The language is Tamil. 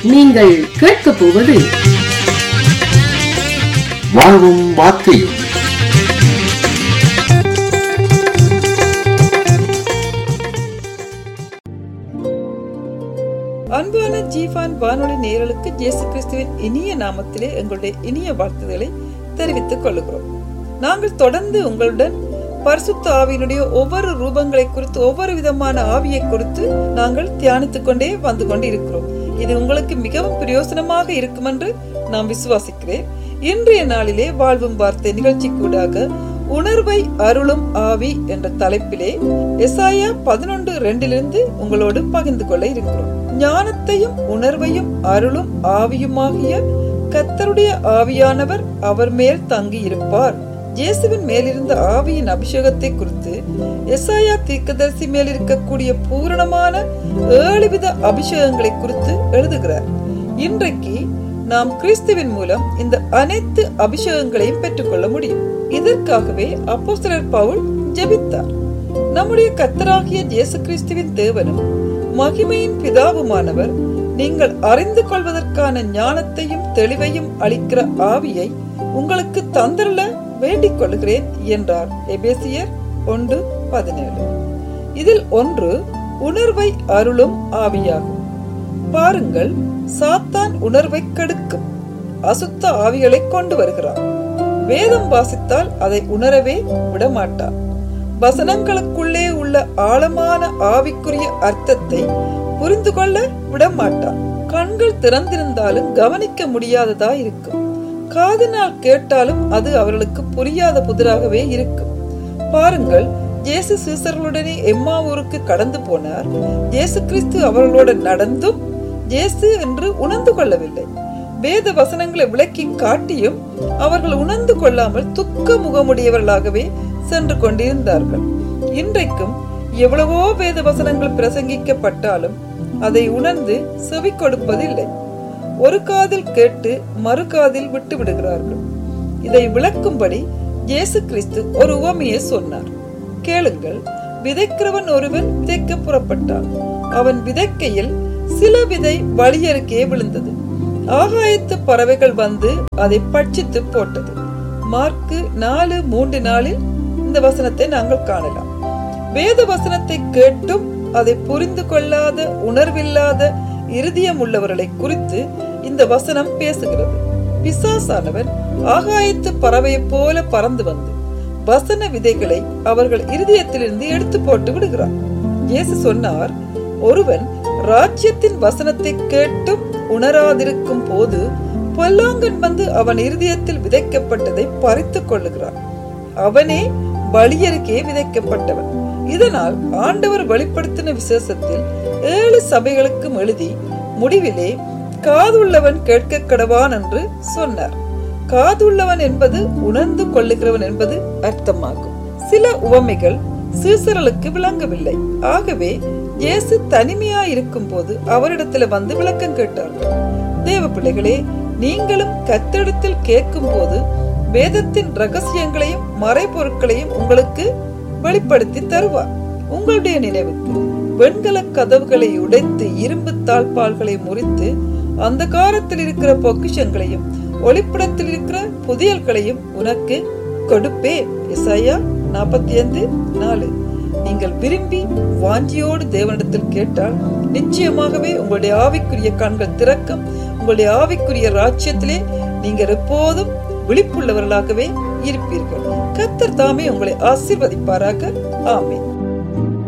நீங்கள் கேட்கப் போவது வாழ்வும் வார்த்தையும் அன்பான ஜீவான் வானொலி நேயர்களுக்கு இயேசு கிறிஸ்துவின் இனிய நாமத்திலே எங்களுடைய இனிய வாழ்த்துதலை தெரிவித்துக் கொள்கிறோம் நாங்கள் தொடர்ந்து உங்களுடன் பரிசுத்த ஆவியினுடைய ஒவ்வொரு ரூபங்களை குறித்து ஒவ்வொரு விதமான ஆவியை குறித்து நாங்கள் தியானித்துக் கொண்டே வந்து கொண்டு இருக்கிறோம் இது உங்களுக்கு மிகவும் பிரயோசனமாக இருக்கும் என்று நான் விசுவாசிக்கிறேன் இன்றைய நாளிலே வாழ்வும் வார்த்தை நிகழ்ச்சி கூடாக உணர்வை அருளும் ஆவி என்ற தலைப்பிலே எசாயா பதினொன்று ரெண்டிலிருந்து உங்களோடு பகிர்ந்து கொள்ள இருக்கிறோம் ஞானத்தையும் உணர்வையும் அருளும் ஆவியுமாகிய கத்தருடைய ஆவியானவர் அவர் மேல் தங்கி இருப்பார் இயேசுவின் மேலிருந்த ஆவியின் அபிஷேகத்தை குறித்து எசாயா தீர்க்கதரிசி மேல் இருக்கக்கூடிய பூரணமான ஏழு வித அபிஷேகங்களை குறித்து எழுதுகிறார் இன்றைக்கு நாம் கிறிஸ்துவின் மூலம் இந்த அனைத்து அபிஷேகங்களையும் பெற்றுக்கொள்ள முடியும் இதற்காகவே அப்போஸ்தலர் பவுல் ஜெபித்தார் நம்முடைய கத்தராகிய இயேசு கிறிஸ்துவின் தேவனும் மகிமையின் பிதாவுமானவர் நீங்கள் அறிந்து கொள்வதற்கான ஞானத்தையும் தெளிவையும் அளிக்கிற ஆவியை உங்களுக்கு தந்தரல வேண்டிக் கொள்கிறேன் என்றார் எபேசியர் ஒன்று பதினேழு இதில் ஒன்று உணர்வை அருளும் ஆவியாகும் பாருங்கள் சாத்தான் உணர்வை கெடுக்கும் அசுத்த ஆவிகளை கொண்டு வருகிறார் வேதம் வாசித்தால் அதை உணரவே விடமாட்டார் வசனங்களுக்குள்ளே உள்ள ஆழமான ஆவிக்குரிய அர்த்தத்தை புரிந்து கொள்ள விடமாட்டார் கண்கள் திறந்திருந்தாலும் கவனிக்க முடியாததா இருக்கும் காதினால் கேட்டாலும் அது அவர்களுக்கு புரியாத புதிராகவே இருக்கும் பாருங்கள் இயேசு சீசர்களுடனே எம்மாவூருக்கு கடந்து போனார் இயேசு கிறிஸ்து அவர்களோட நடந்தும் இயேசு என்று உணர்ந்து கொள்ளவில்லை வேத வசனங்களை விளக்கி காட்டியும் அவர்கள் உணர்ந்து கொள்ளாமல் துக்க முகமுடையவர்களாகவே சென்று கொண்டிருந்தார்கள் இன்றைக்கும் எவ்வளவோ வேத வசனங்கள் பிரசங்கிக்கப்பட்டாலும் அதை உணர்ந்து செவி கொடுப்பதில்லை ஒரு காதில் கேட்டு மறு காதில் விட்டு விடுகிறார்கள் இதை விளக்கும்படி இயேசு கிறிஸ்து ஒரு உவமையை சொன்னார் கேளுங்கள் விதைக்கிறவன் ஒருவன் விதைக்க புறப்பட்டான் அவன் விதைக்கையில் சில விதை வழியருக்கே விழுந்தது ஆகாயத்து பறவைகள் வந்து அதை பட்சித்து போட்டது மார்க்கு நாலு மூன்று நாளில் இந்த வசனத்தை நாங்கள் காணலாம் வேத வசனத்தை கேட்டும் அதை புரிந்து கொள்ளாத உணர்வில்லாத இருதயம் உள்ளவர்களை குறித்து இந்த வசனம் பேசுகிறது பிசாசானவன் ஆகாயத்து பறவையை போல பறந்து வந்து வசன விதைகளை அவர்கள் இருதயத்திலிருந்து எடுத்து போட்டு விடுகிறார் இயேசு சொன்னார் ஒருவன் ராஜ்யத்தின் வசனத்தை கேட்டும் உணராதிருக்கும் போது பொல்லாங்கன் வந்து அவன் இருதயத்தில் விதைக்கப்பட்டதை பறித்து கொள்ளுகிறான் அவனே வழியருக்கே விதைக்கப்பட்டவன் இதனால் ஆண்டவர் வெளிப்படுத்தின விசேஷத்தில் ஏழு சபைகளுக்கும் எழுதி முடிவிலே காதுள்ளவன் கேட்க கடவான் என்று சொன்னார் காதுள்ளவன் என்பது உணர்ந்து கொள்ளுகிறவன் என்பது அர்த்தமாகும் சில உவமைகள் சீசர்களுக்கு விளங்கவில்லை ஆகவே இயேசு தனிமையா இருக்கும் போது அவரிடத்துல வந்து விளக்கம் கேட்டார்கள் தேவ பிள்ளைகளே நீங்களும் கத்தெடுத்தில் கேட்கும் போது வேதத்தின் ரகசியங்களையும் மறைபொருட்களையும் உங்களுக்கு வெளிப்படுத்தி தருவார் உங்களுடைய நினைவுக்கு வெண்கல கதவுகளை உடைத்து இரும்பு தாழ்பால்களை முறித்து அந்த காலத்தில் இருக்கிற பொக்கிஷங்களையும் ஒளிப்படத்தில் இருக்கிற புதியல்களையும் உனக்கு கொடுப்பே இசையா நாற்பத்தி ஐந்து நாலு நீங்கள் விரும்பி வாஞ்சியோடு தேவனிடத்தில் கேட்டால் நிச்சயமாகவே உங்களுடைய ஆவிக்குரிய கண்கள் திறக்கும் உங்களுடைய ஆவிக்குரிய ராஜ்யத்திலே நீங்கள் எப்போதும் விழிப்புள்ளவர்களாகவே இருப்பீர்கள் கத்தர் தாமே உங்களை ஆசீர்வதிப்பாராக ஆமேன்